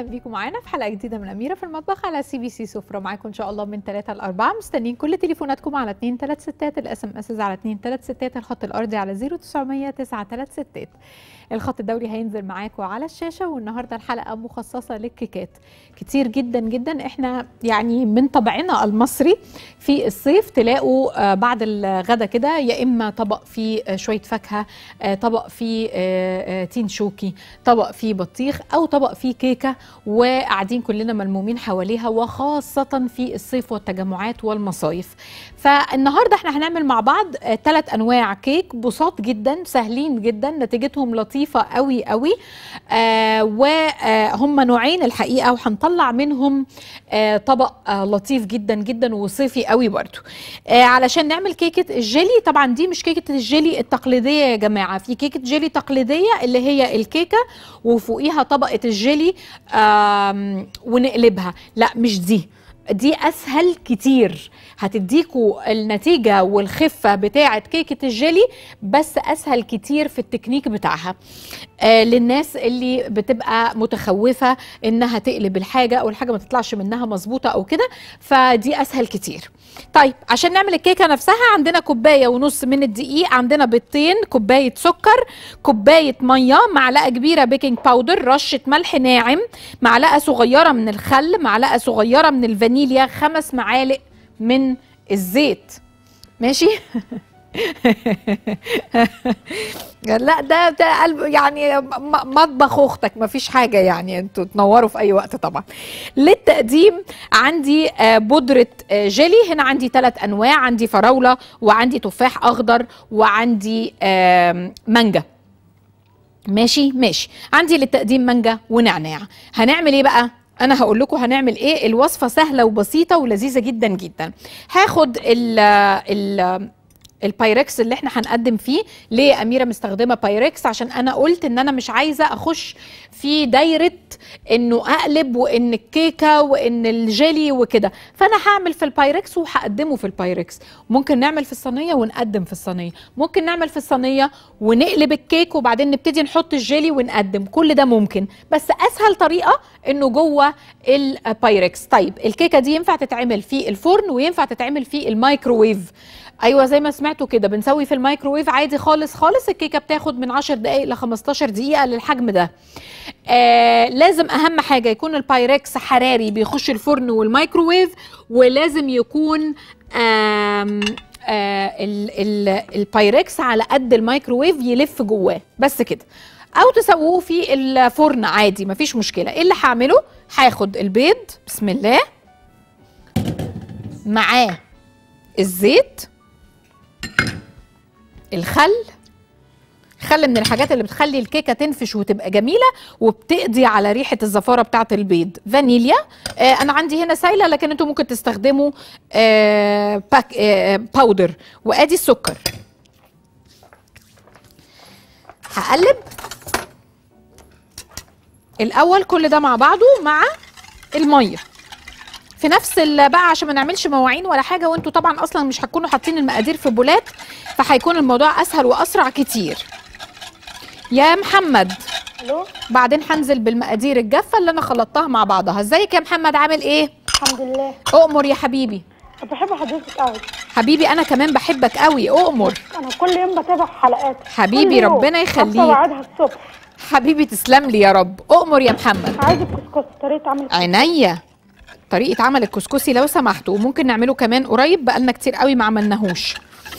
بيكم معانا في حلقه جديده من اميره في المطبخ على سي بي سي سفره معاكم ان شاء الله من 3 ل 4 مستنيين كل تليفوناتكم على 2 3 6 الاس ام اس على 2 3 6 الخط الارضي على 0900 9 3 6 الخط الدولي هينزل معاكم على الشاشه والنهارده الحلقه مخصصه للكيكات كتير جدا جدا احنا يعني من طبعنا المصري في الصيف تلاقوا آه، بعد الغدا كده يا اما طبق فيه آه، شويه فاكهه آه، طبق فيه آه، آه، تين شوكي طبق فيه بطيخ او طبق فيه كيكه وقاعدين كلنا ملمومين حواليها وخاصه في الصيف والتجمعات والمصايف فالنهارده احنا هنعمل مع بعض ثلاث انواع كيك بساط جدا سهلين جدا نتيجتهم لطيفه قوي قوي آه وهم نوعين الحقيقه وهنطلع منهم آه طبق آه لطيف جدا جدا وصيفي قوي برضو آه علشان نعمل كيكه الجيلي طبعا دي مش كيكه الجيلي التقليديه يا جماعه في كيكه جيلي تقليديه اللي هي الكيكه وفوقيها طبقه الجيلي آم، ونقلبها لا مش دي دي اسهل كتير هتديكوا النتيجه والخفه بتاعه كيكه الجيلي بس اسهل كتير في التكنيك بتاعها آه للناس اللي بتبقى متخوفه انها تقلب الحاجه او الحاجه ما تطلعش منها مظبوطه او كده فدي اسهل كتير طيب عشان نعمل الكيكه نفسها عندنا كوبايه ونص من الدقيق عندنا بيضتين كوبايه سكر كوبايه ميه معلقه كبيره بيكنج باودر رشه ملح ناعم معلقه صغيره من الخل معلقه صغيره من الفانيليا خمس معالق من الزيت ماشي لا ده ده قلب يعني م- مطبخ اختك مفيش حاجه يعني انتوا تنوروا في اي وقت طبعا للتقديم عندي آه، بودره آه، جيلي هنا عندي ثلاث انواع عندي فراوله وعندي تفاح اخضر وعندي آم، مانجا ماشي ماشي عندي للتقديم مانجا ونعناع هنعمل ايه بقى انا هقول لكم هنعمل ايه الوصفه سهله وبسيطه ولذيذه جدا جدا هاخد ال ال البايركس اللي احنا هنقدم فيه ليه اميره مستخدمه بايركس عشان انا قلت ان انا مش عايزه اخش في دايره انه اقلب وان الكيكه وان الجيلي وكده فانا هعمل في البايركس وهقدمه في البايركس ممكن نعمل في الصينيه ونقدم في الصينيه ممكن نعمل في الصينيه ونقلب الكيك وبعدين نبتدي نحط الجيلي ونقدم كل ده ممكن بس اسهل طريقه انه جوه البايركس طيب الكيكه دي ينفع تتعمل في الفرن وينفع تتعمل في الميكروويف ايوه زي ما سمعتوا كده بنسوي في الميكروويف عادي خالص خالص الكيكه بتاخد من 10 دقائق ل 15 دقيقه للحجم ده آه لازم اهم حاجه يكون البايركس حراري بيخش الفرن والميكروويف ولازم يكون آم آه ال ال البايركس على قد الميكروويف يلف جواه بس كده او تسووه في الفرن عادي مفيش مشكله ايه اللي هعمله هاخد البيض بسم الله معاه الزيت الخل خل من الحاجات اللي بتخلي الكيكه تنفش وتبقى جميله وبتقضي على ريحه الزفاره بتاعه البيض فانيليا آه انا عندي هنا سايله لكن انتوا ممكن تستخدموا آه باك آه باودر وادي السكر هقلب الاول كل ده مع بعضه مع الميه في نفس ال- بقى عشان ما نعملش مواعين ولا حاجه وانتوا طبعا اصلا مش هتكونوا حاطين المقادير في بولات فهيكون الموضوع اسهل واسرع كتير يا محمد الو بعدين هنزل بالمقادير الجافه اللي انا خلطتها مع بعضها ازيك يا محمد عامل ايه الحمد لله اؤمر يا حبيبي بحب حضرتك قوي حبيبي انا كمان بحبك قوي اؤمر انا كل يوم بتابع حلقات حبيبي، كل يوم. ربنا يخليك. حافظة وعدها الصبح حبيبي تسلم لي يا رب اؤمر يا محمد عايزه الكسكس طريقه عمل عينيا طريقه عمل الكسكسي لو سمحتوا وممكن نعمله كمان قريب بقالنا كتير قوي ما عملناهوش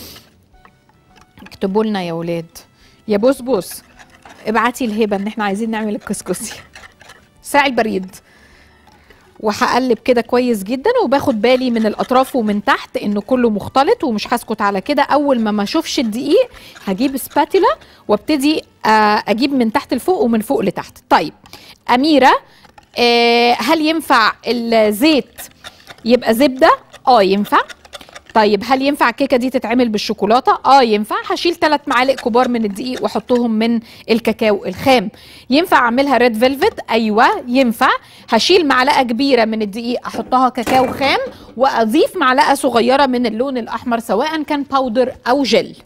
اكتبوا لنا يا ولاد يا بوسبوس ابعتي الهبه ان احنا عايزين نعمل الكسكسي ساعي البريد وهقلب كده كويس جدا وباخد بالي من الاطراف ومن تحت انه كله مختلط ومش هسكت على كده اول ما ما اشوفش الدقيق هجيب سباتيلا وابتدي آه، اجيب من تحت لفوق ومن فوق لتحت طيب اميره آه، هل ينفع الزيت يبقى زبده اه ينفع طيب هل ينفع الكيكه دي تتعمل بالشوكولاته اه ينفع هشيل ثلاث معالق كبار من الدقيق واحطهم من الكاكاو الخام ينفع اعملها ريد فيلفت ايوه ينفع هشيل معلقه كبيره من الدقيق احطها كاكاو خام واضيف معلقه صغيره من اللون الاحمر سواء كان باودر او جل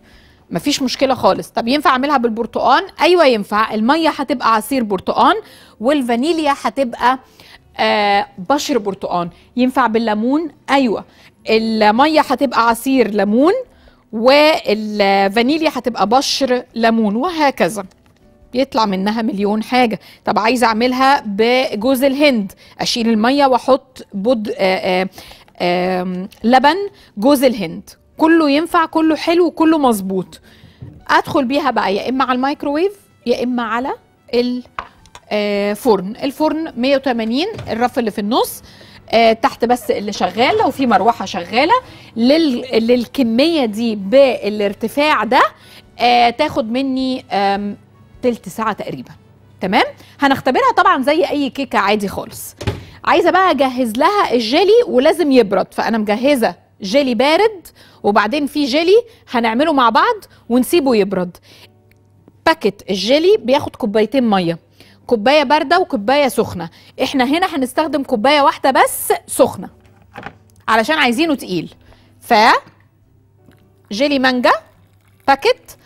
مفيش مشكله خالص طب ينفع اعملها بالبرتقان ايوه ينفع الميه هتبقى عصير برتقان والفانيليا هتبقى آه بشر برتقان ينفع بالليمون ايوه الميه هتبقى عصير ليمون والفانيليا هتبقى بشر ليمون وهكذا يطلع منها مليون حاجة طب عايزة أعملها بجوز الهند أشيل المية وأحط بود آآ آآ آم، لبن جوز الهند كله ينفع كله حلو كله مظبوط أدخل بيها بقى يا إما على الميكروويف يا إما على الفرن الفرن 180 الرف اللي في النص آه، تحت بس اللي شغال لو في مروحه شغاله لل... للكميه دي بالارتفاع ده آه، تاخد مني آم، تلت ساعه تقريبا تمام هنختبرها طبعا زي اي كيكه عادي خالص عايزه بقى اجهز لها الجيلي ولازم يبرد فانا مجهزه جيلي بارد وبعدين في جيلي هنعمله مع بعض ونسيبه يبرد باكت الجيلي بياخد كوبايتين ميه كوبايه بارده وكوبايه سخنه احنا هنا هنستخدم كوبايه واحده بس سخنه علشان عايزينه تقيل ف جيلي مانجا باكت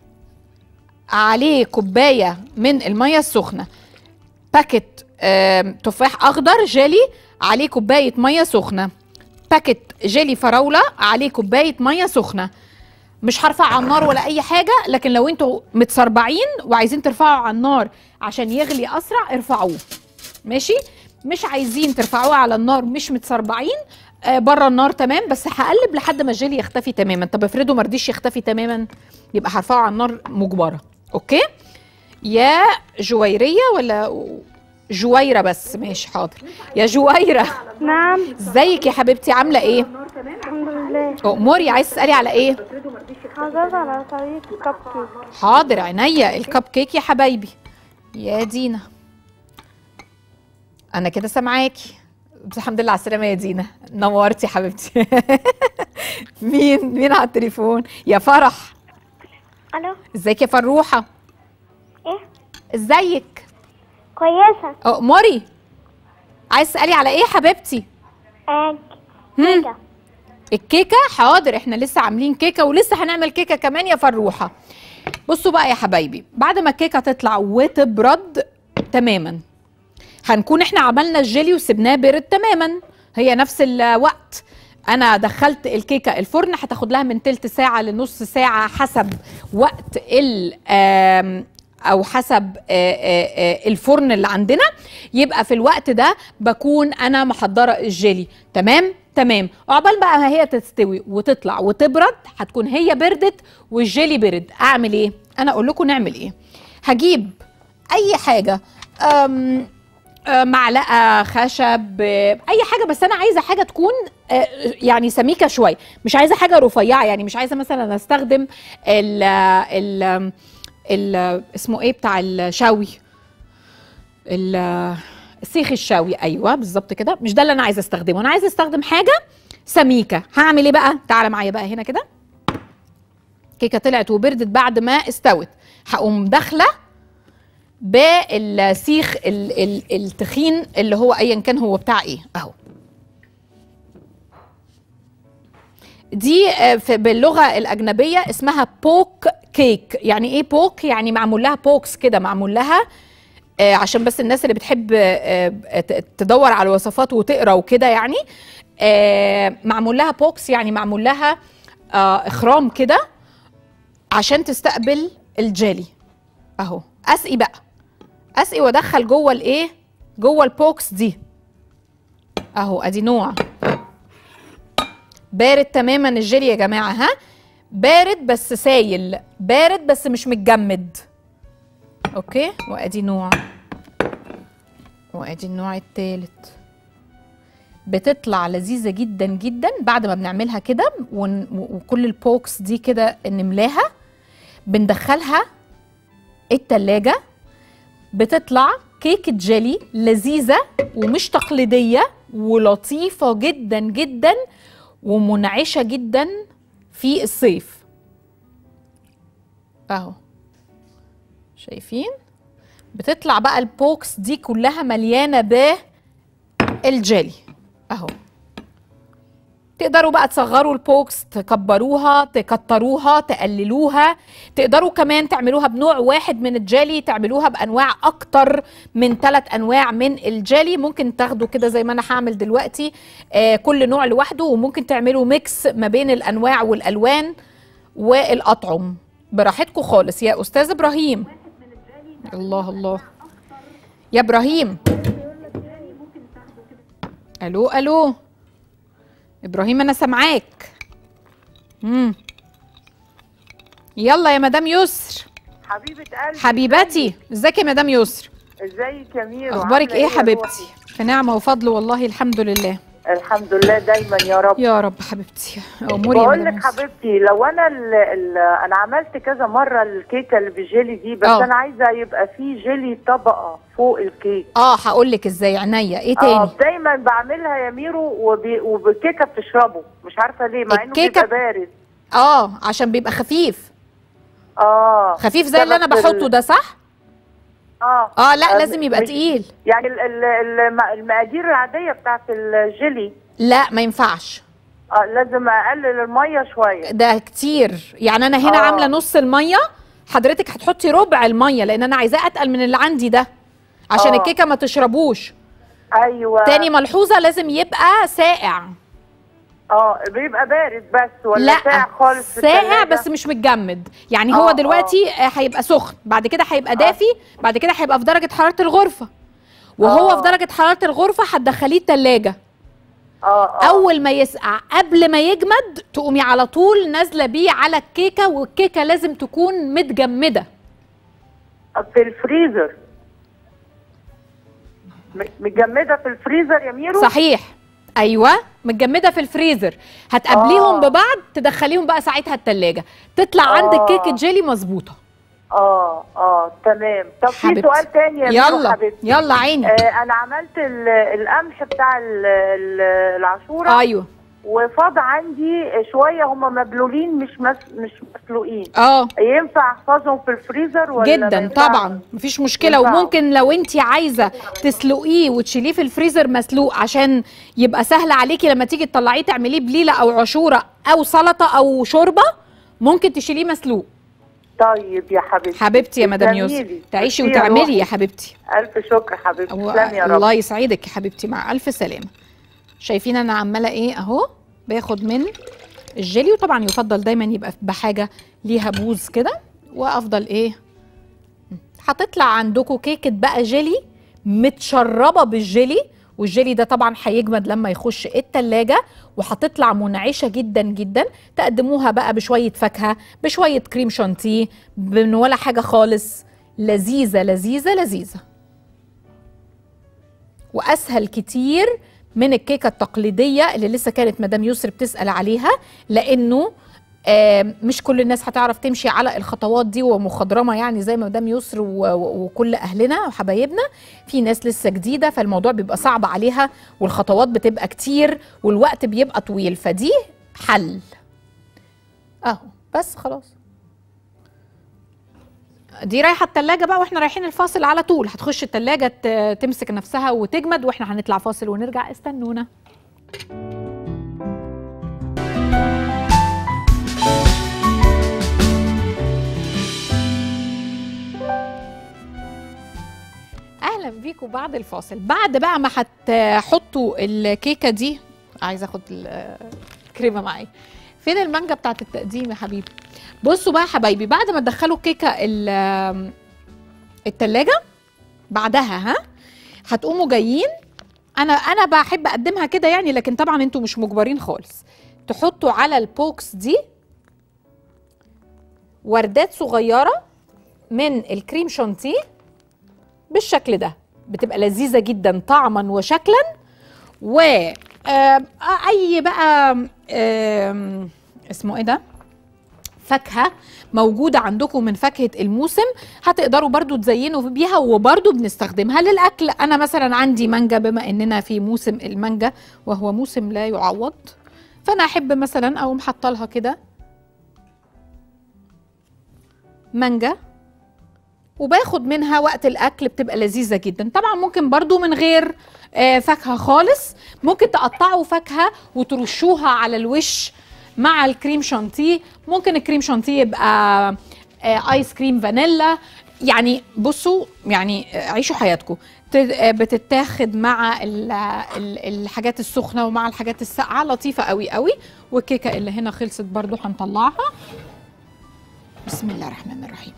عليه كوبايه من الميه السخنه باكت آم، تفاح اخضر جيلي عليه كوبايه ميه سخنه باكت جيلي فراوله عليه كوبايه ميه سخنه مش هرفع على النار ولا اي حاجه لكن لو انتوا متسربعين وعايزين ترفعوا على النار عشان يغلي اسرع ارفعوه ماشي مش عايزين ترفعوه على النار مش متسربعين آه بره النار تمام بس هقلب لحد ما الجيلي يختفي تماما طب افرضوا ما رضيش يختفي تماما يبقى هرفعه على النار مجبره اوكي يا جويريه ولا جويره بس ماشي حاضر يا جويره نعم ازيك يا حبيبتي عامله ايه الحمد لله اموري عايز تسالي على ايه حضرت على طريقة كب كيك حاضر عينيا الكب كيك يا حبايبي يا دينا انا كده سامعاكي بس الحمد لله على السلامه يا دينا نورتي يا حبيبتي مين مين على التليفون يا فرح الو ازيك يا فروحه ايه ازيك كويسه اموري عايز تسالي على ايه يا حبيبتي آه، هم. كيكه الكيكه حاضر احنا لسه عاملين كيكه ولسه هنعمل كيكه كمان يا فروحه بصوا بقى يا حبايبي بعد ما الكيكه تطلع وتبرد تماما هنكون احنا عملنا الجيلي وسبناه برد تماما هي نفس الوقت انا دخلت الكيكه الفرن هتاخد لها من تلت ساعه لنص ساعه حسب وقت ال آم، او حسب آه، آه، آه، الفرن اللي عندنا يبقى في الوقت ده بكون انا محضره الجيلي تمام تمام عقبال بقى ما هي تستوي وتطلع وتبرد هتكون هي بردت والجيلي برد اعمل ايه انا اقول لكم نعمل ايه هجيب اي حاجه أم آه، معلقه خشب آه، اي حاجه بس انا عايزه حاجه تكون آه، يعني سميكه شويه مش عايزه حاجه رفيعه يعني مش عايزه مثلا استخدم ال ال ال اسمه ايه بتاع الشاوي ال- السيخ الشاوي ايوه بالظبط كده مش ده اللي انا عايزه استخدمه انا عايزه استخدم حاجه سميكه هعمل ايه بقى تعالى معايا بقى هنا كده كيكه طلعت وبردت بعد ما استوت هقوم داخله بالسيخ ال- ال- التخين اللي هو ايا كان هو بتاع ايه اهو دي آه، في- باللغه الاجنبيه اسمها بوك كيك يعني ايه بوك يعني معمول لها بوكس كده معمول لها آه، عشان بس الناس اللي بتحب آه، آه، ت- تدور على الوصفات وتقرا وكده يعني آه، معمول لها بوكس يعني معمول لها آه، اخرام كده عشان تستقبل الجيلي اهو اسقي بقى اسقي وادخل جوه الايه جوه البوكس دي اهو ادي نوع بارد تماما الجيلي يا جماعه ها بارد بس سايل بارد بس مش متجمد اوكي وادي نوع وادي النوع التالت بتطلع لذيذه جدا جدا بعد ما بنعملها كده ون- وكل البوكس دي كده نملاها بندخلها التلاجة بتطلع كيكة جيلي لذيذة ومش تقليدية ولطيفة جدا جدا ومنعشة جدا في الصيف اهو شايفين بتطلع بقى البوكس دي كلها مليانة بالجيلي اهو تقدروا بقى تصغروا البوكس تكبروها تكتروها تقللوها تقدروا كمان تعملوها بنوع واحد من الجيلي تعملوها بانواع اكتر من ثلاث انواع من الجيلي ممكن تاخدوا كده زي ما انا هعمل دلوقتي آه كل نوع لوحده وممكن تعملوا ميكس ما بين الانواع والالوان والاطعم براحتكم خالص يا استاذ ابراهيم الله الله يا ابراهيم الو الو ابراهيم انا سامعاك امم يلا يا مدام يسر حبيبة قلبي حبيبتي ازيك يا مدام يسر ازيك يا ميرو اخبارك عاملة ايه يا حبيبتي روحي؟ في نعمه وفضل والله الحمد لله الحمد لله دايما يا رب يا رب حبيبتي اموري يا بقول مدام لك يسر حبيبتي لو انا ال ال انا عملت كذا مره الكيكه اللي بالجيلي دي بس آه. انا عايزه يبقى في جيلي طبقه فوق الكيك اه هقول لك ازاي عينيا ايه اه تاني دايما بعملها يا ميرو وبي وبالكيكه بتشربه مش عارفه ليه مع انه الكيكة- بيبقى بارد اه عشان بيبقى خفيف اه خفيف زي اللي انا سبب بحطه ال- ده صح اه اه لا آه، لازم يبقى مش- تقيل يعني ال- ال- الم- المقادير العاديه بتاعت الجيلي لا ما ينفعش اه لازم اقلل الميه شويه ده كتير يعني انا هنا آه. عامله نص الميه حضرتك هتحطي ربع الميه لان انا عايزاه اتقل من اللي عندي ده عشان آه. الكيكه ما تشربوش ايوه تاني ملحوظه لازم يبقى ساقع اه بيبقى بارد بس ولا لا ساقع خالص في ساقع التلاجة؟ بس مش متجمد يعني هو آه، دلوقتي آه، هيبقى سخن بعد كده هيبقى دافي بعد كده هيبقى في درجه حراره الغرفه وهو آه. في درجه حراره الغرفه هتدخليه التلاجة اه اه اول ما يسقع قبل ما يجمد تقومي على طول نازله بيه على الكيكه والكيكه لازم تكون متجمده في الفريزر م- متجمده في الفريزر يا ميرو صحيح ايوه متجمده في الفريزر هتقابليهم آه. ببعض تدخليهم بقى ساعتها التلاجة تطلع عندك آه. كيكه جيلي مظبوطه اه اه تمام طب في حبيبتي. سؤال تاني يا ميرو يلا حبيبتي يلا عيني آه انا عملت ال- القمح بتاع ال- ال- العاشوره ايوه وفاض عندي شويه هم مبلولين مش مس مش مسلوقين اه ينفع احفظهم في الفريزر ولا ما جدا ينفعش؟ طبعا مفيش مشكله ينفعوا. وممكن لو انت عايزه تسلقيه وتشيليه في الفريزر مسلوق عشان يبقى سهل عليكي لما تيجي تطلعيه تعمليه بليله او عاشوره او سلطه او شوربه ممكن تشيليه مسلوق طيب يا حبيبتي حبيبتي يا مدام تسلمي يوسف لي. تعيشي ميرسي يا وتعملي روحي. يا حبيبتي الف شكر حبيبتي و- تسلمي يا رب الله يسعدك يا حبيبتي مع الف سلامه شايفين انا عماله ايه اهو باخد من الجيلي وطبعا يفضل دايما يبقى بحاجه ليها بوز كده وافضل ايه هتطلع عندكم كيكه بقى جيلي متشربه بالجيلي والجيلي ده طبعا هيجمد لما يخش التلاجة وهتطلع منعشه جدا جدا تقدموها بقى بشويه فاكهه بشويه كريم شانتيه من ولا حاجه خالص لذيذه لذيذه لذيذه واسهل كتير من الكيكه التقليديه اللي لسه كانت مدام يسر بتسال عليها لانه آم، مش كل الناس هتعرف تمشي على الخطوات دي ومخضرمه يعني زي ما مدام يسر و- و- وكل اهلنا وحبايبنا في ناس لسه جديده فالموضوع بيبقى صعب عليها والخطوات بتبقى كتير والوقت بيبقى طويل فدي حل اهو بس خلاص دي رايحه التلاجة بقى واحنا رايحين الفاصل على طول هتخش التلاجة ت- تمسك نفسها وتجمد واحنا هنطلع فاصل ونرجع استنونا اهلا بيكم بعد الفاصل بعد بقى ما هتحطوا الكيكه دي عايزه اخد ال- الكريمه معايا فين المانجا بتاعت التقديم يا حبيبي بصوا بقى يا حبايبي بعد ما تدخلوا الكيكه ال- التلاجة بعدها ها هتقوموا جايين انا انا بحب اقدمها كده يعني لكن طبعا انتوا مش مجبرين خالص تحطوا على البوكس دي وردات صغيره من الكريم شانتيه بالشكل ده بتبقى لذيذه جدا طعما وشكلا و آه، اي بقى آم، اسمه ايه ده فاكهه موجوده عندكم من فاكهه الموسم هتقدروا برضو تزينوا بيها وبرضو بنستخدمها للاكل انا مثلا عندي مانجا بما اننا في موسم المانجا وهو موسم لا يعوض فانا احب مثلا اقوم حاطه لها كده مانجا وباخد منها وقت الاكل بتبقى لذيذه جدا طبعا ممكن برضو من غير آه، فاكهه خالص ممكن تقطعوا فاكهه وترشوها على الوش مع الكريم شانتيه ممكن الكريم شانتيه يبقى آه، ايس كريم فانيلا يعني بصوا يعني آه، عيشوا حياتكم ت- آه، بتتاخد مع ال- ال- الحاجات السخنه ومع الحاجات الساقعه لطيفه قوي قوي والكيكه اللي هنا خلصت برضو هنطلعها بسم الله الرحمن الرحيم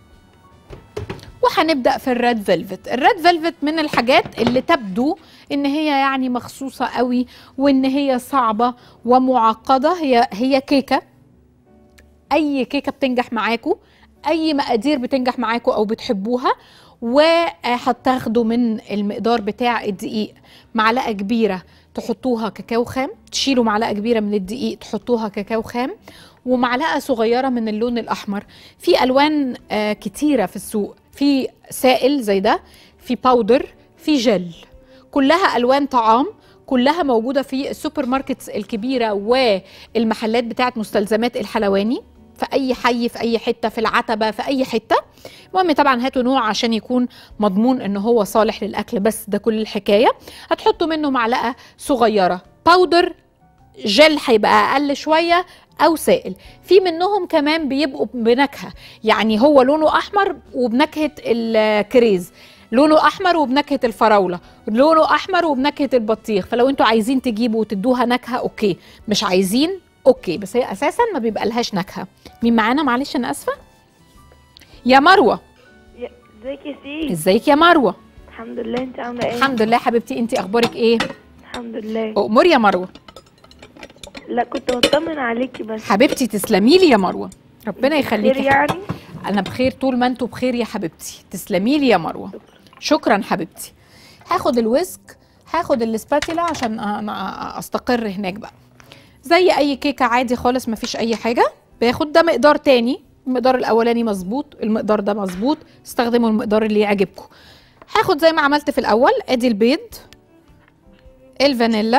وهنبدا في الريد فيلفت الريد فيلفت من الحاجات اللي تبدو ان هي يعني مخصوصه قوي وان هي صعبه ومعقده هي هي كيكه اي كيكه بتنجح معاكم اي مقادير بتنجح معاكم او بتحبوها وهتاخدوا من المقدار بتاع الدقيق معلقه كبيره تحطوها كاكاو خام تشيلوا معلقه كبيره من الدقيق تحطوها كاكاو خام ومعلقه صغيره من اللون الاحمر في الوان آه، كتيره في السوق في سائل زي ده في باودر في جل كلها الوان طعام كلها موجوده في السوبر ماركتس الكبيره والمحلات بتاعت مستلزمات الحلواني في اي حي في اي حته في العتبه في اي حته المهم طبعا هاتوا نوع عشان يكون مضمون ان هو صالح للاكل بس ده كل الحكايه هتحطوا منه معلقه صغيره باودر جل هيبقى اقل شويه او سائل في منهم كمان بيبقوا بنكهه يعني هو لونه احمر وبنكهه الكريز لونه احمر وبنكهه الفراوله لونه احمر وبنكهه البطيخ فلو انتوا عايزين تجيبوا وتدوها نكهه اوكي مش عايزين اوكي بس هي اساسا ما بيبقى لهاش نكهه مين معانا معلش انا اسفه يا مروه يا- ازيك يا سي ازيك يا مروه الحمد لله انت عامله ايه الحمد لله حبيبتي انت اخبارك ايه الحمد لله امور يا مروه لا كنت بطمن عليكي بس حبيبتي تسلمي لي يا مروه ربنا خير يخليكي يعني انا بخير طول ما انتوا بخير يا حبيبتي تسلمي لي يا مروه شكرا حبيبتي هاخد الويسك هاخد الاسباتيلا عشان انا استقر هناك بقى زي اي كيكه عادي خالص مفيش اي حاجه باخد ده مقدار تاني المقدار الاولاني مظبوط المقدار ده مظبوط استخدموا المقدار اللي يعجبكم هاخد زي ما عملت في الاول ادي البيض الفانيلا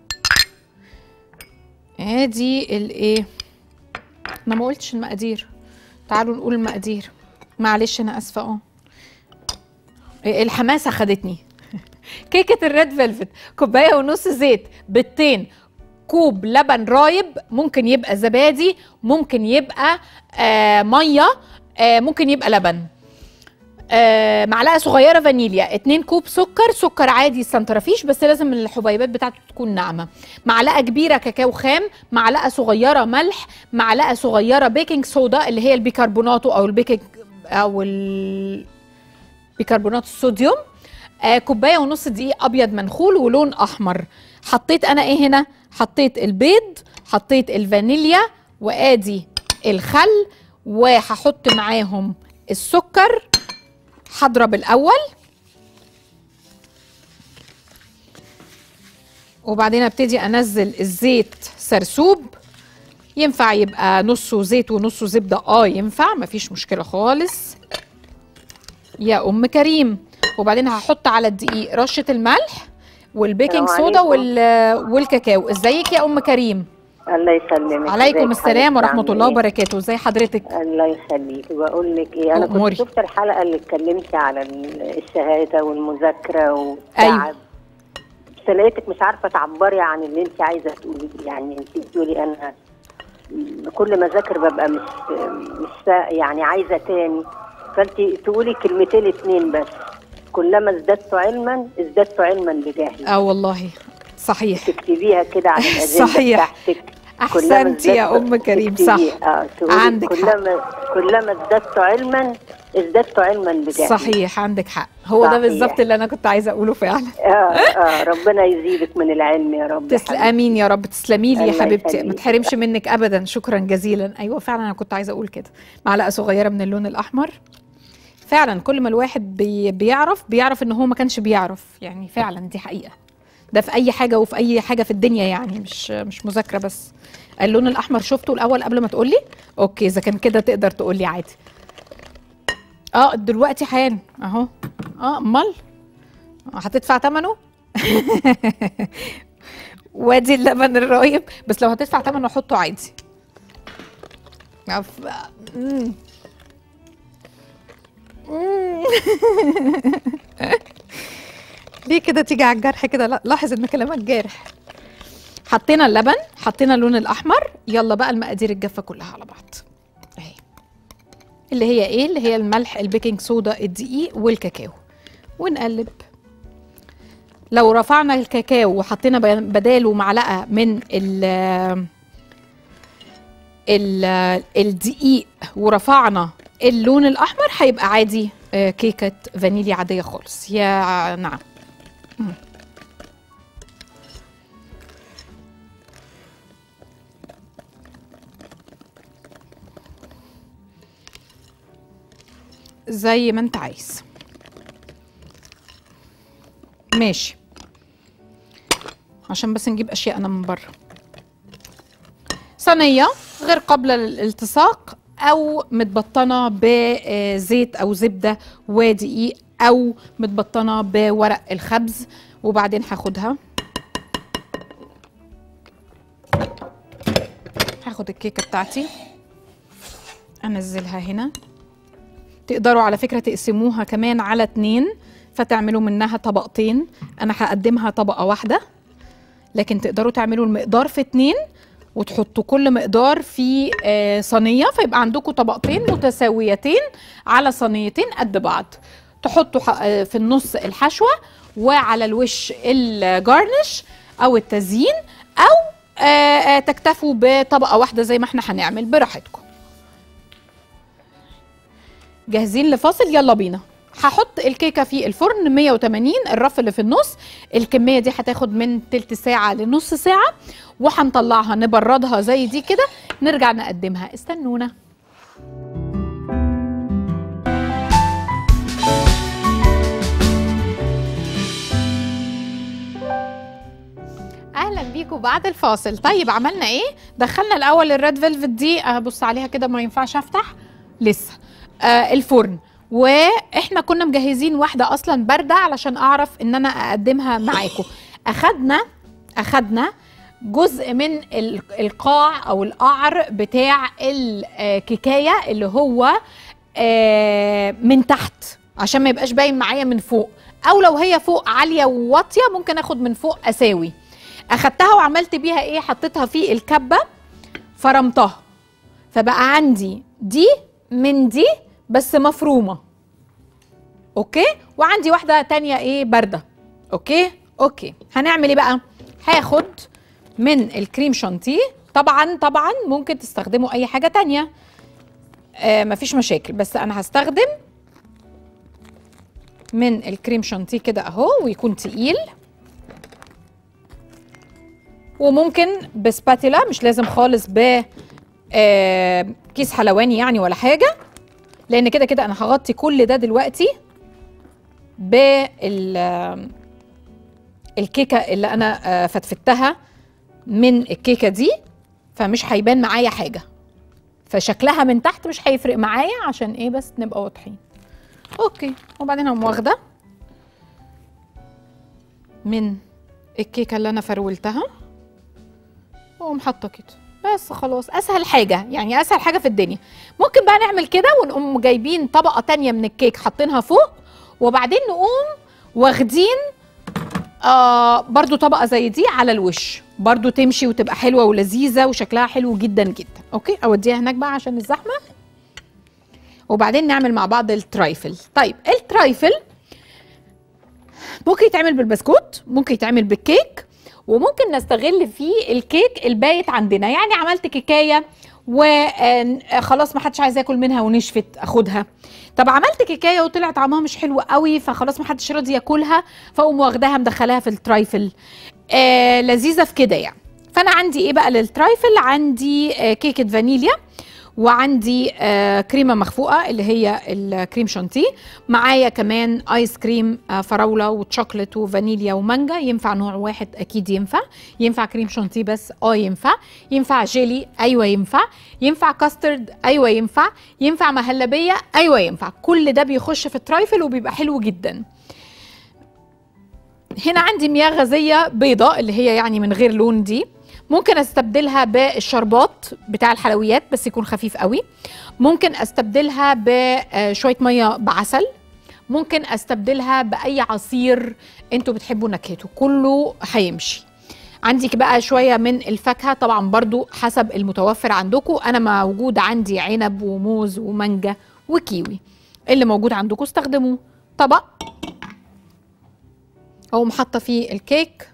ادي الايه انا ما قلتش المقادير تعالوا نقول المقادير معلش انا اسفه اه الحماسه خدتني كيكه الريد فيلفت كوبايه ونص زيت بيضتين كوب لبن رايب ممكن يبقى زبادي ممكن يبقى آه ميه آه ممكن يبقى لبن آه معلقه صغيره فانيليا 2 كوب سكر سكر عادي سنترفيش بس لازم الحبيبات بتاعته تكون ناعمه معلقه كبيره كاكاو خام معلقه صغيره ملح معلقه صغيره بيكنج صودا اللي هي البيكربوناتو او البيكنج او ال- بيكربونات الصوديوم آه كوبايه ونص دقيق ابيض منخول ولون احمر حطيت انا ايه هنا حطيت البيض حطيت الفانيليا وادي الخل وهحط معاهم السكر هضرب الاول وبعدين ابتدي انزل الزيت سرسوب ينفع يبقى نصه زيت ونصه زبده اه ينفع مفيش مشكله خالص يا ام كريم وبعدين هحط على الدقيق رشه الملح والبيكنج السلام صودا عليكم. وال والكاكاو ازيك يا ام كريم الله يسلمك عليكم ازيك السلام حضرتك ورحمه عاملة الله إيه؟ وبركاته ازي حضرتك الله يخليك بقول لك ايه انا أموري. كنت شفت الحلقه اللي اتكلمتي على ال- الشهاده والمذاكره والتعب أيوة. بس لقيتك مش عارفه تعبري عن اللي انت عايزه تقولي يعني انت بتقولي انا كل ما اذاكر ببقى مش مش سا- يعني عايزه تاني فانت تقولي كلمتين اتنين بس كلما ازددت علما ازددت علما بجهلي اه والله صحيح تكتبيها كده على الاجنده صحيح. بتاعتك احسنتي يا ام كريم صح تكتبيها. اه تقولي عندك حق. كلما كلما ازددت علما ازددت علما بجهلي صحيح عندك حق هو ده صحيح. بالظبط اللي انا كنت عايزه اقوله فعلا اه اه ربنا يزيدك من العلم يا رب يا تسل حبيبتي. امين يا رب تسلمي لي يا الله حبيبتي ما يخليك. تحرمش منك ابدا شكرا جزيلا ايوه فعلا انا كنت عايزه اقول كده معلقه صغيره من اللون الاحمر فعلا كل ما الواحد بي بيعرف بيعرف ان هو ما كانش بيعرف يعني فعلا دي حقيقه ده في اي حاجه وفي اي حاجه في الدنيا يعني مش مش مذاكره بس اللون الاحمر شفته الاول قبل ما تقولي اوكي اذا كان كده تقدر تقولي عادي اه دلوقتي حان اهو اه امال هتدفع ثمنه وادي اللبن الرايب بس لو هتدفع ثمنه حطه عادي أف... مم. ليه كده تيجي على الجرح كده لا لاحظ ان كلامك جارح حطينا اللبن حطينا اللون الاحمر يلا بقى المقادير الجافه كلها على بعض اهي اللي هي ايه اللي هي الملح البيكنج صودا الدقيق والكاكاو ونقلب لو رفعنا الكاكاو وحطينا ب- بداله معلقه من ال ال الدقيق ورفعنا اللون الاحمر هيبقى عادي آه، كيكه فانيليا عاديه خالص يا نعم مم. زي ما انت عايز ماشي عشان بس نجيب اشياء انا من بره صينيه غير قابله للالتصاق او متبطنه بزيت او زبده ودقيق او متبطنه بورق الخبز وبعدين هاخدها هاخد الكيكه بتاعتي انزلها هنا تقدروا على فكره تقسموها كمان على اتنين فتعملوا منها طبقتين انا هقدمها طبقه واحده لكن تقدروا تعملوا المقدار في اتنين وتحطوا كل مقدار في آه، صينيه فيبقى عندكم طبقتين متساويتين على صينيتين قد بعض تحطوا ح- آه، في النص الحشوه وعلى الوش الجارنش او التزيين او آه، آه، تكتفوا بطبقه واحده زي ما احنا هنعمل براحتكم جاهزين لفاصل يلا بينا هحط الكيكه في الفرن 180 الرف اللي في النص الكميه دي هتاخد من تلت ساعه لنص ساعه وهنطلعها نبردها زي دي كده نرجع نقدمها استنونا اهلا بيكم بعد الفاصل طيب عملنا ايه دخلنا الاول الريد فيلفت دي ابص عليها كده ما ينفعش افتح لسه آه الفرن واحنا كنا مجهزين واحده اصلا بارده علشان اعرف ان انا اقدمها معاكم اخدنا اخدنا جزء من ال- القاع او القعر بتاع الكيكايه اللي هو آه، من تحت عشان ما يبقاش باين معايا من فوق او لو هي فوق عاليه وواطيه ممكن اخد من فوق اساوي اخدتها وعملت بيها ايه حطيتها في الكبه فرمتها فبقى عندي دي من دي بس مفرومه اوكي وعندي واحده تانية ايه بارده اوكي اوكي هنعمل ايه بقى هاخد من الكريم شانتيه طبعا طبعا ممكن تستخدموا اي حاجه تانية آه مفيش مشاكل بس انا هستخدم من الكريم شانتيه كده اهو ويكون تقيل وممكن بسباتيلا مش لازم خالص ب آه كيس حلواني يعني ولا حاجه لان كده كده انا هغطي كل ده دلوقتي بال الكيكه اللي انا آه، فتفتها من الكيكه دي فمش هيبان معايا حاجه فشكلها من تحت مش هيفرق معايا عشان ايه بس نبقى واضحين اوكي وبعدين هقوم واخده من الكيكه اللي انا فرولتها واقوم حاطه كده بس خلاص اسهل حاجه يعني اسهل حاجه في الدنيا ممكن بقى نعمل كده ونقوم جايبين طبقه تانية من الكيك حاطينها فوق وبعدين نقوم واخدين آه برضو طبقه زي دي على الوش برضو تمشي وتبقى حلوه ولذيذه وشكلها حلو جدا جدا اوكي اوديها هناك بقى عشان الزحمه وبعدين نعمل مع بعض الترايفل طيب الترايفل ممكن يتعمل بالبسكوت ممكن يتعمل بالكيك وممكن نستغل فيه الكيك البايت عندنا يعني عملت كيكايه وخلاص ما حدش عايز ياكل منها ونشفت اخدها طب عملت كيكايه وطلع طعمها مش حلو قوي فخلاص ما حدش راضي ياكلها فاقوم واخداها مدخلاها في الترايفل آه لذيذه في كده يعني فانا عندي ايه بقى للترايفل عندي آه كيكه فانيليا وعندي آه كريمه مخفوقه اللي هي الكريم شانتيه معايا كمان ايس كريم آه فراوله وتشوكلت وفانيليا ومانجا ينفع نوع واحد اكيد ينفع ينفع كريم شانتيه بس اه ينفع ينفع جيلي ايوه ينفع ينفع كاسترد ايوه ينفع ينفع مهلبيه ايوه ينفع كل ده بيخش في الترايفل وبيبقى حلو جدا هنا عندي مياه غازيه بيضاء اللي هي يعني من غير لون دي ممكن استبدلها بالشربات بتاع الحلويات بس يكون خفيف قوي ممكن استبدلها بشويه ميه بعسل ممكن استبدلها باي عصير انتوا بتحبوا نكهته كله هيمشي عندك بقى شويه من الفاكهه طبعا برضو حسب المتوفر عندكم انا موجود عندي عنب وموز ومانجا وكيوي اللي موجود عندكم استخدموه طبق اقوم حاطه فيه الكيك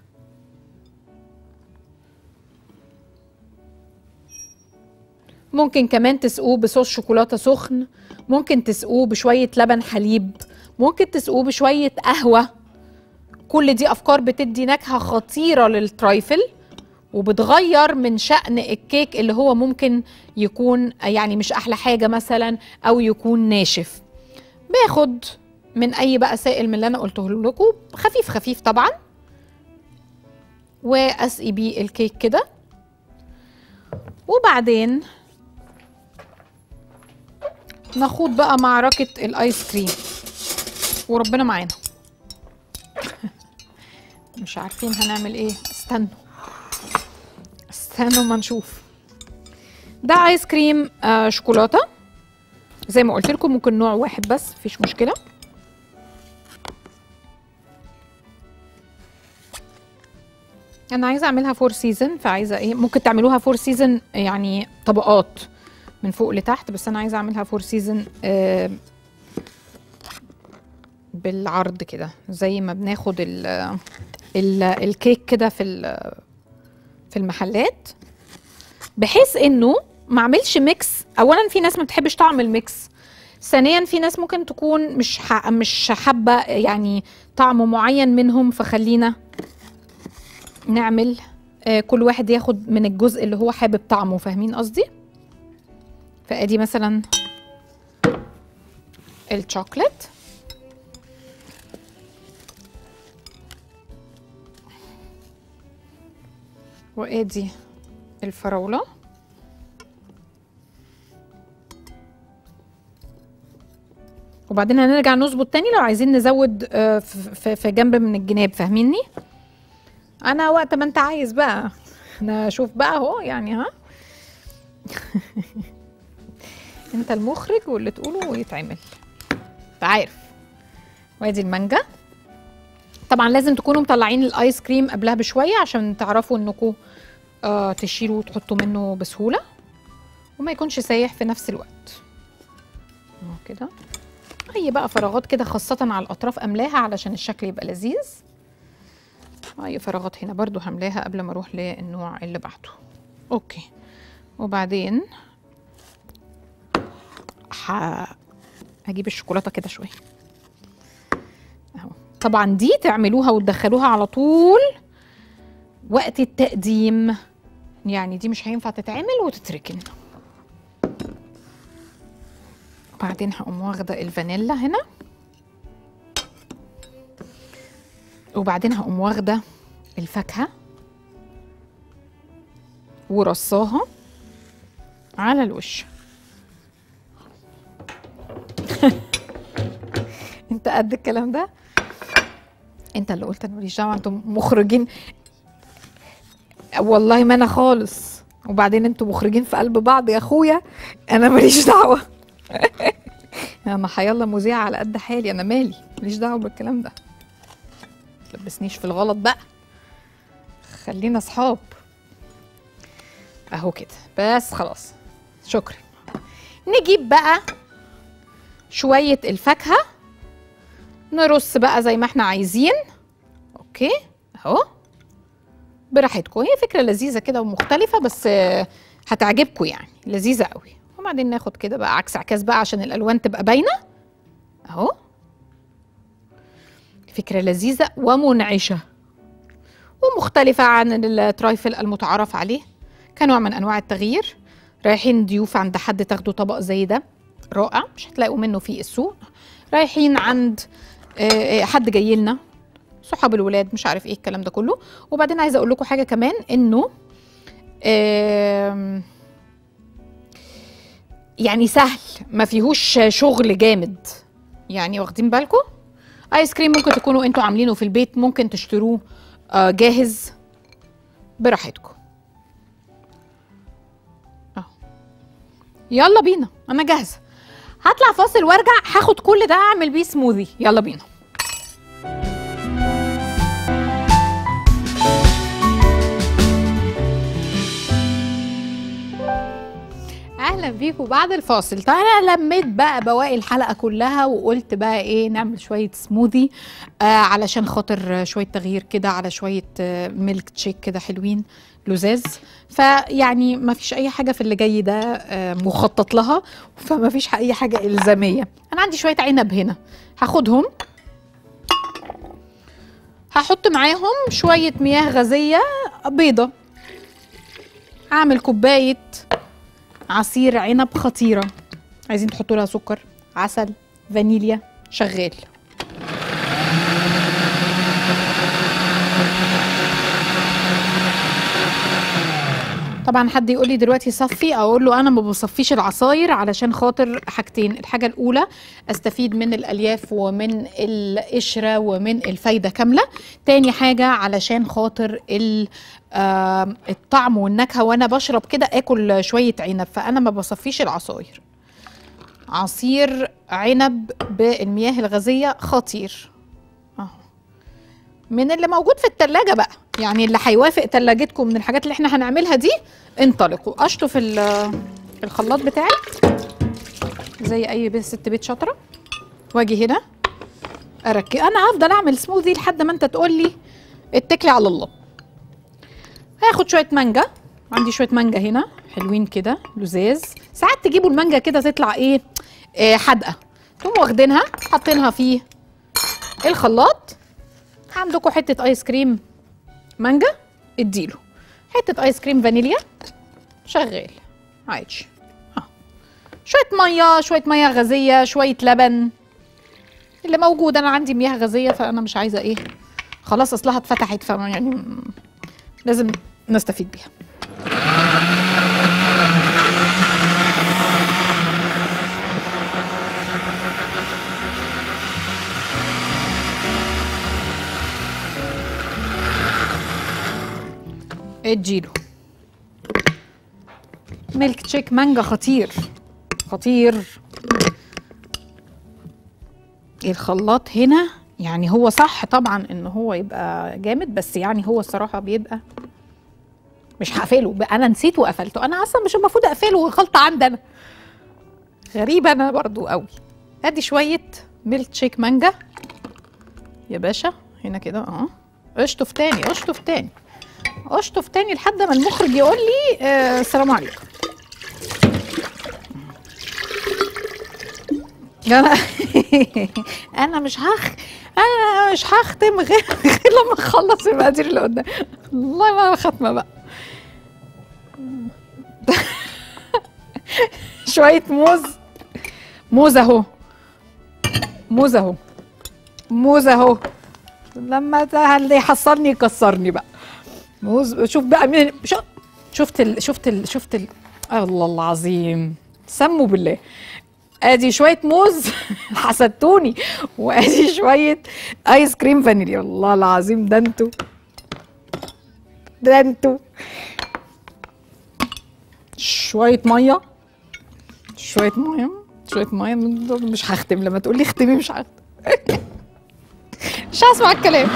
ممكن كمان تسقوه بصوص شوكولاته سخن ممكن تسقوه بشويه لبن حليب ممكن تسقوه بشويه قهوه كل دي افكار بتدي نكهه خطيره للترايفل وبتغير من شأن الكيك اللي هو ممكن يكون يعني مش احلى حاجه مثلا او يكون ناشف باخد من اي بقى سائل من اللي انا قلته لكم خفيف خفيف طبعا واسقي بيه الكيك كده وبعدين نخوض بقى معركة الايس كريم وربنا معانا مش عارفين هنعمل ايه استنوا استنوا ما نشوف ده ايس كريم آه شوكولاته زي ما قلت لكم ممكن نوع واحد بس مفيش مشكله انا عايزه اعملها فور سيزون فعايزه ايه ممكن تعملوها فور سيزون يعني طبقات من فوق لتحت بس انا عايزه اعملها فور سيزون آه بالعرض كده زي ما بناخد ال ال الكيك كده في ال- في المحلات بحيث انه ما اعملش ميكس اولا في ناس ما بتحبش طعم الميكس ثانيا في ناس ممكن تكون مش ح... مش حابه يعني طعم معين منهم فخلينا نعمل آه كل واحد ياخد من الجزء اللي هو حابب طعمه فاهمين قصدي فادي مثلا الشوكليت وادي الفراوله وبعدين هنرجع نظبط تاني لو عايزين نزود آه، في- في في جنب من الجناب فاهميني انا وقت ما انت عايز بقى انا اشوف بقى اهو يعني ها انت المخرج واللي تقوله يتعمل انت عارف وادي المانجا طبعا لازم تكونوا مطلعين الايس كريم قبلها بشويه عشان تعرفوا انكم آه تشيلوا وتحطوا منه بسهوله وما يكونش سايح في نفس الوقت اهو كده اي بقى فراغات كده خاصه على الاطراف املاها علشان الشكل يبقى لذيذ اي فراغات هنا برضو هملاها قبل ما اروح للنوع اللي بعده اوكي وبعدين ح... هجيب الشوكولاته كده شويه اهو طبعا دي تعملوها وتدخلوها على طول وقت التقديم يعني دي مش هينفع تتعمل وتتركن وبعدين هقوم واخده الفانيلا هنا وبعدين هقوم واخده الفاكهه ورصاها على الوش انت قد الكلام ده انت اللي قلت انا ماليش دعوه انتم مخرجين والله ما انا خالص وبعدين انتوا مخرجين في قلب بعض يا اخويا انا ماليش دعوه انا حيالله مذيعه على قد حالي انا مالي ماليش دعوه بالكلام ده تلبسنيش في الغلط بقى خلينا اصحاب اهو كده بس خلاص شكرا نجيب بقى شويه الفاكهه نرص بقى زي ما احنا عايزين اوكي اهو براحتكم هي فكره لذيذه كده ومختلفه بس آه، هتعجبكم يعني لذيذه قوي وبعدين ناخد كده بقى عكس عكاز بقى عشان الالوان تبقى باينه اهو فكره لذيذه ومنعشه ومختلفه عن الترايفل المتعارف عليه كنوع من انواع التغيير رايحين ضيوف عند حد تاخدوا طبق زي ده رائع مش هتلاقوا منه في السوق رايحين عند آه، آه، حد جاي لنا صحاب الولاد مش عارف ايه الكلام ده كله وبعدين عايزه اقول لكم حاجه كمان انه آم، يعني سهل ما فيهوش شغل جامد يعني واخدين بالكم ايس كريم ممكن تكونوا انتوا عاملينه في البيت ممكن تشتروه آه، جاهز براحتكم يلا بينا انا جاهزه هطلع فاصل وارجع هاخد كل ده اعمل بيه سموذي يلا بينا اهلا بيكم بعد الفاصل طيب انا لميت بقى بواقي الحلقه كلها وقلت بقى ايه نعمل شويه سموذي آه علشان خاطر شويه تغيير كده على شويه آه ميلك تشيك كده حلوين لزاز فيعني ما فيش اي حاجه في اللي جاي ده آه مخطط لها فما فيش اي حاجه الزاميه انا عندي شويه عنب هنا هاخدهم هحط معاهم شويه مياه غازيه بيضه هعمل كوبايه عصير عنب خطيره عايزين تحطوا لها سكر عسل فانيليا شغال طبعا حد يقول لي دلوقتي صفي اقول له انا ما بصفيش العصاير علشان خاطر حاجتين الحاجه الاولى استفيد من الالياف ومن القشره ومن الفايده كامله تاني حاجه علشان خاطر ال- آم، الطعم والنكهه وانا بشرب كده اكل شويه عنب فانا ما بصفيش العصاير عصير عنب بالمياه الغازيه خطير اهو من اللي موجود في التلاجة بقى يعني اللي هيوافق تلاجتكم من الحاجات اللي احنا هنعملها دي انطلقوا اشطف ال- الخلاط بتاعي زي اي بي- ست بيت شاطره واجي هنا اركب انا هفضل اعمل سموذي لحد ما انت تقول لي اتكلي على الله هاخد شويه مانجا عندي شويه مانجا هنا حلوين كده لزاز ساعات تجيبوا المانجا كده تطلع ايه آه حادقه تقوموا واخدينها حاطينها في الخلاط عندكم حته ايس كريم مانجا اديله حته ايس كريم فانيليا شغال عادي اه شويه ميه شويه ميه غازيه شويه لبن اللي موجود انا عندي مياه غازيه فانا مش عايزه ايه خلاص اصلها اتفتحت ف يعني م- لازم نستفيد بيها اديله ميلك تشيك مانجا خطير خطير الخلاط هنا يعني هو صح طبعا ان هو يبقى جامد بس يعني هو الصراحه بيبقى مش هقفله بقى انا نسيت وقفلته انا اصلا مش المفروض اقفله والخلطه عندنا غريبه انا برضو قوي ادي شويه ميلك تشيك مانجا يا باشا هنا كده اه اشطف تاني اشطف تاني اشطف تاني لحد ما المخرج يقول لي آه السلام عليكم انا انا مش هخ انا مش هختم غير غير لما اخلص المقادير اللي قدام والله ما ختمه بقى شويه موز موز اهو موز اهو موز اهو لما ده اللي يحصلني يكسرني بقى موز شوف بقى مين شو- شفت ال... شفت ال... شفت ال... الله العظيم سموا بالله ادي شويه موز حسدتوني وادي شويه ايس كريم فانيليا والله العظيم ده انتوا ده انتوا شويه ميه شويه ميه شويه ميه من دول مش هختم لما تقولي اختمي مش هختم مش هسمع الكلام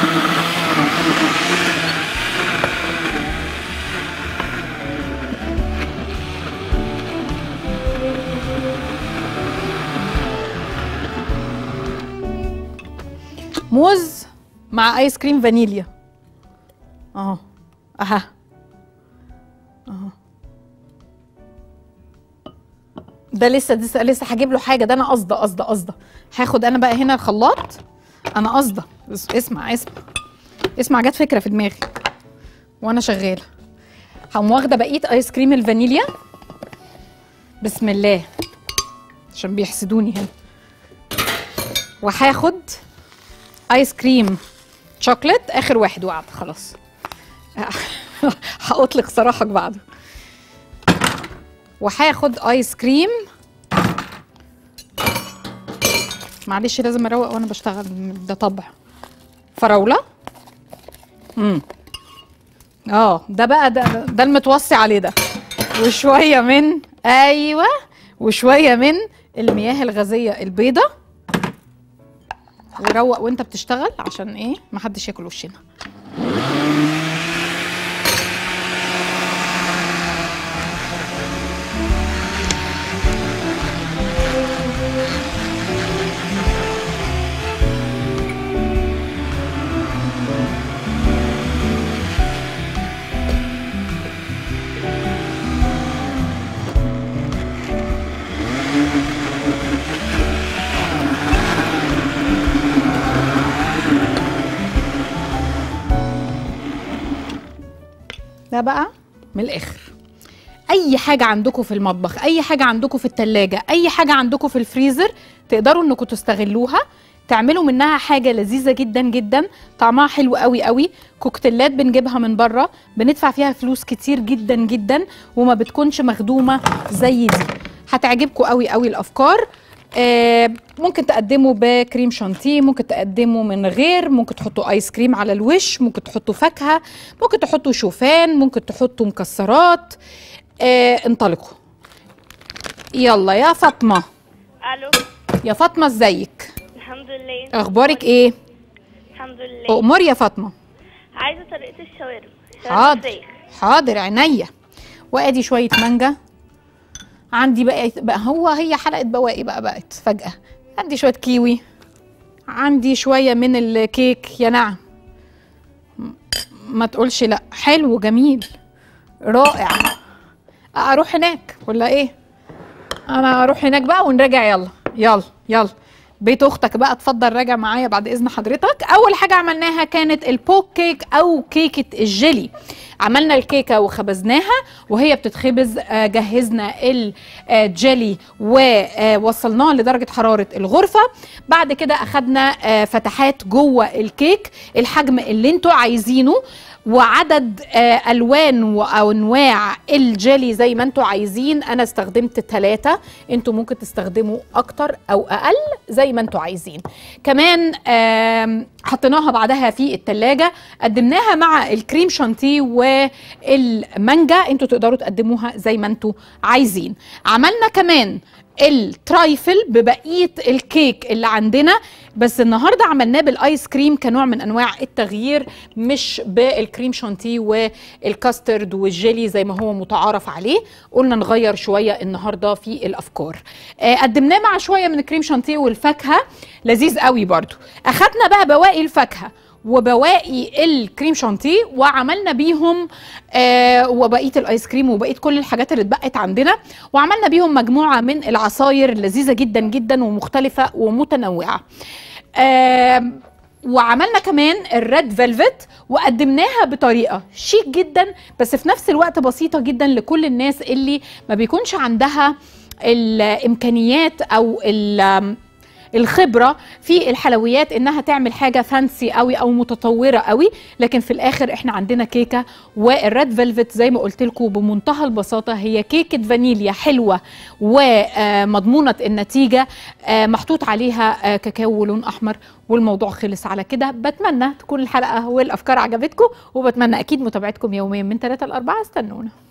موز مع ايس كريم فانيليا اهو اها اهو ده لسه لسه لسه هجيب له حاجه ده انا قصده قصده قصده هاخد انا بقى هنا الخلاط انا قصده اس- اسمع اسمع اسمع جت فكره في دماغي وانا شغاله هقوم واخده بقيه ايس كريم الفانيليا بسم الله عشان بيحسدوني هنا وهاخد ايس كريم شوكليت اخر واحد وقعد خلاص هاطلق سراحك بعده وهاخد ايس كريم معلش لازم اروق وانا بشتغل ده طبع فراوله امم اه ده بقى ده ده المتوصي عليه ده وشويه من ايوه وشويه من المياه الغازيه البيضه وروق وانت بتشتغل عشان ايه محدش ياكل وشنا ده بقى من الاخر اي حاجه عندكم في المطبخ اي حاجه عندكم في التلاجة اي حاجه عندكم في الفريزر تقدروا انكم تستغلوها تعملوا منها حاجه لذيذه جدا جدا طعمها حلو قوي قوي كوكتيلات بنجيبها من بره بندفع فيها فلوس كتير جدا جدا وما بتكونش مخدومه زي دي هتعجبكم قوي قوي الافكار آه، ممكن تقدموا بكريم شانتيه ممكن تقدموا من غير ممكن تحطوا ايس كريم على الوش ممكن تحطوا فاكهه ممكن تحطوا شوفان ممكن تحطوا مكسرات آه، انطلقوا يلا يا فاطمه الو يا فاطمه ازيك الحمد لله اخبارك ايه الحمد لله امور يا فاطمه عايزه طريقه الشاورما حاضر فراخ. حاضر عينيا وادي شويه مانجا عندي بقى, بقى هو هي حلقه بواقي بقى بقت فجاه عندي شويه كيوي عندي شويه من الكيك يا نعم م- ما تقولش لا حلو جميل رائع اروح هناك ولا ايه انا اروح هناك بقى ونراجع يلا يلا يلا بيت اختك بقى اتفضل راجع معايا بعد اذن حضرتك اول حاجه عملناها كانت البوك كيك او كيكه الجيلي عملنا الكيكه وخبزناها وهي بتتخبز آه، جهزنا الجيلي ووصلناه لدرجه حراره الغرفه بعد كده اخدنا آه، فتحات جوه الكيك الحجم اللي انتوا عايزينه وعدد آه، الوان وانواع الجيلي زي ما انتوا عايزين انا استخدمت ثلاثة انتوا ممكن تستخدموا اكتر او اقل زي ما انتوا عايزين كمان آم، حطيناها بعدها في التلاجة قدمناها مع الكريم شانتيه والمانجا انتوا تقدروا تقدموها زي ما انتوا عايزين عملنا كمان الترايفل ببقيه الكيك اللي عندنا بس النهارده عملناه بالايس كريم كنوع من انواع التغيير مش بالكريم شانتيه والكاسترد والجيلي زي ما هو متعارف عليه قلنا نغير شويه النهارده في الافكار آه قدمناه مع شويه من الكريم شانتيه والفاكهه لذيذ قوي برضو اخدنا بقى بواقي الفاكهه وبواقي الكريم شانتيه وعملنا بيهم آه وبقيه الايس كريم وبقيه كل الحاجات اللي اتبقت عندنا وعملنا بيهم مجموعه من العصاير لذيذه جدا جدا ومختلفه ومتنوعه آه وعملنا كمان الريد فيلفت وقدمناها بطريقه شيك جدا بس في نفس الوقت بسيطه جدا لكل الناس اللي ما بيكونش عندها الامكانيات او ال- الخبره في الحلويات انها تعمل حاجه فانسي قوي او متطوره قوي لكن في الاخر احنا عندنا كيكه والريد فيلفت زي ما قلت لكم بمنتهى البساطه هي كيكه فانيليا حلوه ومضمونه النتيجه آه، محطوط عليها آه، كاكاو ولون احمر والموضوع خلص على كده بتمنى تكون الحلقه والافكار عجبتكم وبتمنى اكيد متابعتكم يوميا من 3 ل 4 استنونا